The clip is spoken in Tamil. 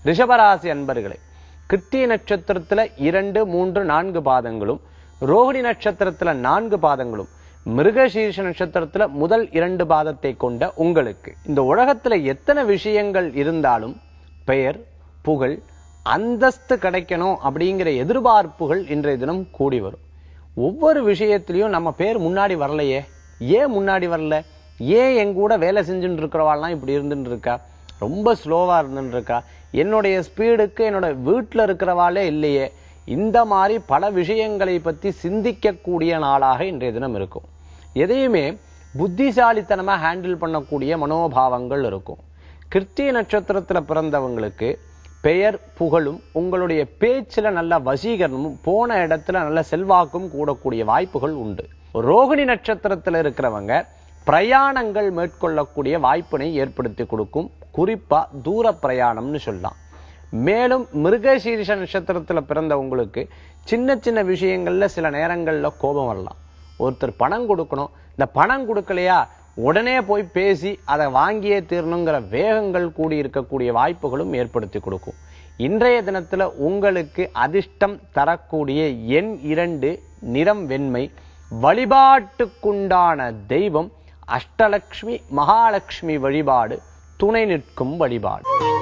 ரிஷபராசி அன்பர்களே கிருத்திய நட்சத்திரத்துல இரண்டு மூன்று நான்கு பாதங்களும் ரோஹிணி நட்சத்திரத்துல நான்கு பாதங்களும் மிருகசீர்ஷ நட்சத்திரத்துல முதல் இரண்டு பாதத்தை கொண்ட உங்களுக்கு இந்த உலகத்துல எத்தனை விஷயங்கள் இருந்தாலும் பெயர் புகழ் அந்தஸ்து கிடைக்கணும் அப்படிங்கிற எதிர்பார்ப்புகள் இன்றைய தினம் கூடி வரும் ஒவ்வொரு விஷயத்திலையும் நம்ம பேர் முன்னாடி வரலையே ஏன் முன்னாடி வரல ஏன் என் கூட வேலை செஞ்சுட்டு இருக்கிறவாள்லாம் இப்படி இருந்துட்டு இருக்கா ரொம்ப ஸ்லோவா இருந்துட்டு இருக்கா என்னுடைய ஸ்பீடுக்கு என்னோட வீட்டுல இருக்கிறவாளே இல்லையே இந்த மாதிரி பல விஷயங்களை பத்தி சிந்திக்கக்கூடிய நாளாக இன்றைய தினம் இருக்கும் எதையுமே புத்திசாலித்தனமா ஹேண்டில் பண்ணக்கூடிய மனோபாவங்கள் இருக்கும் கிருத்திய நட்சத்திரத்துல பிறந்தவங்களுக்கு பெயர் புகழும் உங்களுடைய பேச்சுல நல்ல வசீகரணமும் போன இடத்துல நல்ல செல்வாக்கும் கூடக்கூடிய வாய்ப்புகள் உண்டு ரோகிணி நட்சத்திரத்துல இருக்கிறவங்க பிரயாணங்கள் மேற்கொள்ளக்கூடிய வாய்ப்பினை ஏற்படுத்தி கொடுக்கும் குறிப்பா தூர பிரயாணம்னு சொல்லலாம் மேலும் மிருகசீரிஷ நட்சத்திரத்துல பிறந்த உங்களுக்கு சின்ன சின்ன விஷயங்கள்ல சில நேரங்கள்ல கோபம் வரலாம் ஒருத்தர் பணம் கொடுக்கணும் இந்த பணம் கொடுக்கலையா உடனே போய் பேசி அதை வாங்கியே தீரணுங்கிற வேகங்கள் கூடி இருக்கக்கூடிய வாய்ப்புகளும் ஏற்படுத்தி கொடுக்கும் இன்றைய தினத்துல உங்களுக்கு அதிர்ஷ்டம் தரக்கூடிய எண் இரண்டு நிறம் வெண்மை வழிபாட்டுக்குண்டான தெய்வம் அஷ்டலக்ஷ்மி மகாலட்சுமி வழிபாடு துணை நிற்கும் வழிபாடு